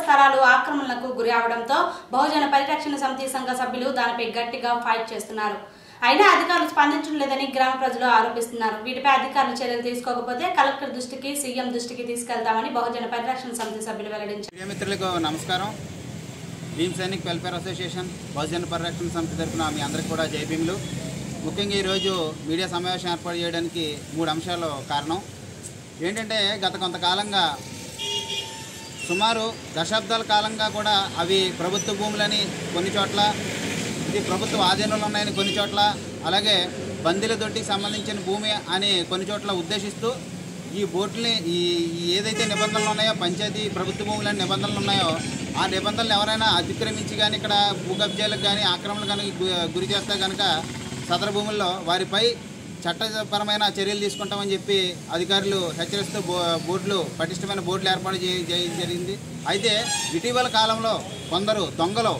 స్థలాలు ఆక్రమణలకు గురి అవడంతో బహుజన పరిరక్షణ సమితి సంఘ సభ్యులు దానిపై గట్టిగా ఫైట్ చేస్తున్నారు అయినా అధికారులు స్పందించడం లేదని గ్రామ ప్రజలు ఆరోపిస్తున్నారు వీటిపై అధికారులు చర్యలు తీసుకోకపోతే కలెక్టర్ దృష్టికి సీఎం దృష్టికి తీసుకెళ్తామని బహుజన పరిరక్షణ సమితి సభ్యులు వెల్లడించారు మీడియా మిత్రులకు నమస్కారం భీమ్ సైనిక్ వెల్ఫేర్ అసోసియేషన్ బహుజన పరిరక్షణ సమితి తరఫున మీ అందరికీ కూడా జై భీములు ముఖ్యంగా ఈరోజు మీడియా సమావేశం ఏర్పాటు చేయడానికి మూడు అంశాలు కారణం ఏంటంటే గత కొంతకాలంగా సుమారు దశాబ్దాల కాలంగా కూడా అవి ప్రభుత్వ భూములని కొన్ని చోట్ల ఇది ప్రభుత్వ ఆధీనంలో ఉన్నాయని కొన్ని చోట్ల అలాగే బందీల దొడ్డికి సంబంధించిన భూమి అని కొన్ని చోట్ల ఉద్దేశిస్తూ ఈ బోట్లని ఈ ఈ ఏదైతే నిబంధనలు ఉన్నాయో పంచాయతీ ప్రభుత్వ భూములని నిబంధనలు ఉన్నాయో ఆ నిబంధనలు ఎవరైనా అతిక్రమించి కానీ ఇక్కడ భూ కబ్జాలకు కానీ ఆక్రమణలు కానీ గు- గురి చేస్తే కనుక సదర భూముల్లో వారిపై చట్టపరమైన చర్యలు తీసుకుంటామని చెప్పి అధికారులు హెచ్చరిస్తూ బో బోర్డులు పటిష్టమైన బోర్డులు ఏర్పాటు చేయ చేయ- జరిగింది అయితే ఇటీవల కాలంలో కొందరు దొంగలు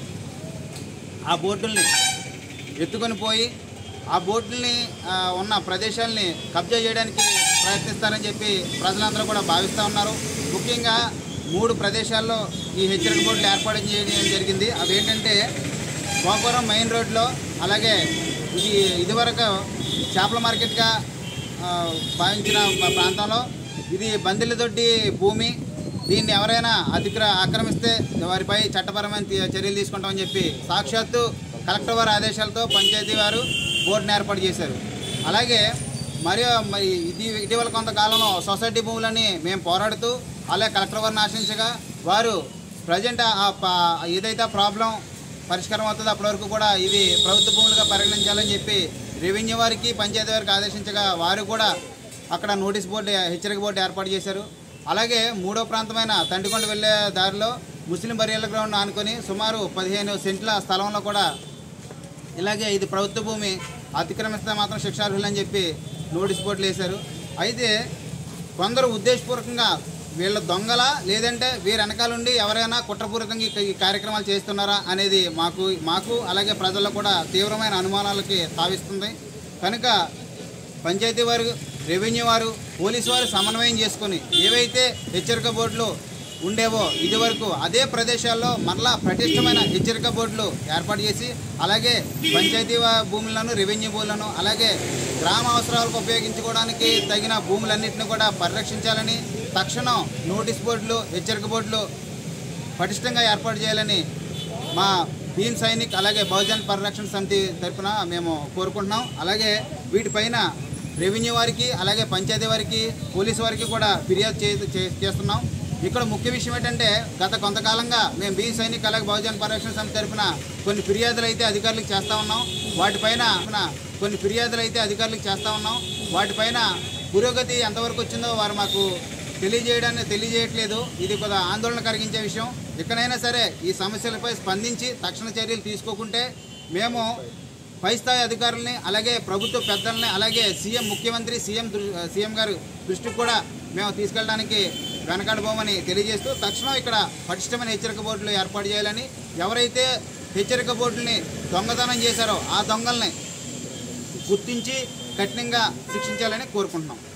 ఆ బోర్డుల్ని ఎత్తుకొని పోయి ఆ బోర్డుల్ని ఆ, ఉన్న ప్రదేశాలని కబ్జా చేయడానికి ప్రయత్నిస్తారని చెప్పి ప్రజలందరూ కూడా భావిస్తూ ఉన్నారు ముఖ్యంగా మూడు ప్రదేశాల్లో ఈ హెచ్చరిక బోర్డులు ఏర్పాటు చేయడం జరిగింది అవి ఏంటంటే గోపురం మెయిన్ రోడ్లో అలాగే ఇది ఇదివరకు చేపల మార్కెట్గా ఆ, భావించిన ప- ప్రాంతంలో ఇది బందిలదొడ్డి భూమి దీన్ని ఎవరైనా అతిక్ర ఆక్రమిస్తే వారిపై చట్టపరమైన తీ- చర్యలు తీసుకుంటామని చెప్పి సాక్షాత్తు కలెక్టర్ వారి ఆదేశాలతో పంచాయతీ వారు బోర్డును ఏర్పాటు చేశారు అలాగే మరియు మరి ఇది ఇటీవల కొంతకాలంలో సొసైటీ భూములని మేము పోరాడుతూ అలాగే కలెక్టర్ వారిని ఆశించగా వారు ప్రజెంట్ ఆ ప- ఏదైతే ప్రాబ్లం పరిష్కారం అవుతుందో అప్పటి వరకు కూడా ఇవి ప్రభుత్వ భూములుగా పరిగణించాలని చెప్పి రెవెన్యూ వారికి పంచాయతీ వారికి ఆదేశించగా వారు కూడా అక్కడ నోటీస్ బోర్డు హెచ్చరిక బోర్డు ఏర్పాటు చేశారు అలాగే మూడో ప్రాంతమైన తండికొండ వెళ్ళే దారిలో ముస్లిం బరియల గ్రౌండ్ ఆనుకొని సుమారు పదిహేను సెంట్ల స్థలంలో కూడా ఇలాగే ఇది ప్రభుత్వ భూమి అతిక్రమిస్తే మాత్రం శిక్షార్హులని చెప్పి నోటీస్ బోర్డులు వేశారు అయితే కొందరు ఉద్దేశపూర్వకంగా వీళ్ళ దొంగల లేదంటే వీరి వెనకాలండి ఎవరైనా కుట్రపూర్వకంగా ఈ- ఈ కార్యక్రమాలు చేస్తున్నారా అనేది మాకు మాకు అలాగే ప్రజల్లో కూడా తీవ్రమైన అనుమానాలకి తావిస్తుంది కనుక పంచాయతీ వారు రెవెన్యూ వారు పోలీసు వారు సమన్వయం చేసుకొని ఏవైతే హెచ్చరిక బోర్డులు ఉండేవో ఇదివరకు అదే ప్రదేశాల్లో మరలా పటిష్టమైన హెచ్చరిక బోర్డులు ఏర్పాటు చేసి అలాగే పంచాయతీ వా- భూములను రెవెన్యూ భూములను అలాగే గ్రామ అవసరాలకు ఉపయోగించుకోవడానికి తగిన భూములన్నింటినీ కూడా పరిరక్షించాలని తక్షణం నోటీస్ బోర్డులు హెచ్చరిక బోర్డులు పటిష్టంగా ఏర్పాటు చేయాలని మా భీమ్ సైనిక్ అలాగే బహుజన్ పరిరక్షణ సమితి తరఫున మేము కోరుకుంటున్నాం అలాగే వీటిపైన రెవెన్యూ వారికి అలాగే పంచాయతీ వారికి పోలీసు వారికి కూడా ఫిర్యాదు చే చే- చేస్తున్నాం ఇక్కడ ముఖ్య విషయం ఏంటంటే గత కొంతకాలంగా మేము భీమ్ సైనిక్ అలాగే బహుజన్ పరిరక్షణ సమితి తరఫున కొన్ని ఫిర్యాదులు అయితే అధికారులకు చేస్తూ ఉన్నాం వాటిపైన కొన్ని ఫిర్యాదులు అయితే అధికారులకు చేస్తూ ఉన్నాం వాటిపైన పురోగతి ఎంతవరకు వచ్చిందో వారు మాకు తెలియజేయడాన్ని తెలియజేయట్లేదు ఇది కొద్దిగా ఆందోళన కలిగించే విషయం ఎక్కడైనా సరే ఈ సమస్యలపై స్పందించి తక్షణ చర్యలు తీసుకోకుంటే మేము పై స్థాయి అధికారులని అలాగే ప్రభుత్వ పెద్దల్ని అలాగే సీఎం ముఖ్యమంత్రి సీఎం దృ- సీఎం గారు దృష్టికి కూడా మేము తీసుకెళ్ళడానికి వెనకాడబోమని తెలియజేస్తూ తక్షణం ఇక్కడ పటిష్టమైన హెచ్చరిక బోర్డులు ఏర్పాటు చేయాలని ఎవరైతే హెచ్చరిక బోర్డుల్ని దొంగతనం చేశారో ఆ దొంగల్ని గుర్తించి కఠినంగా శిక్షించాలని కోరుకుంటున్నాం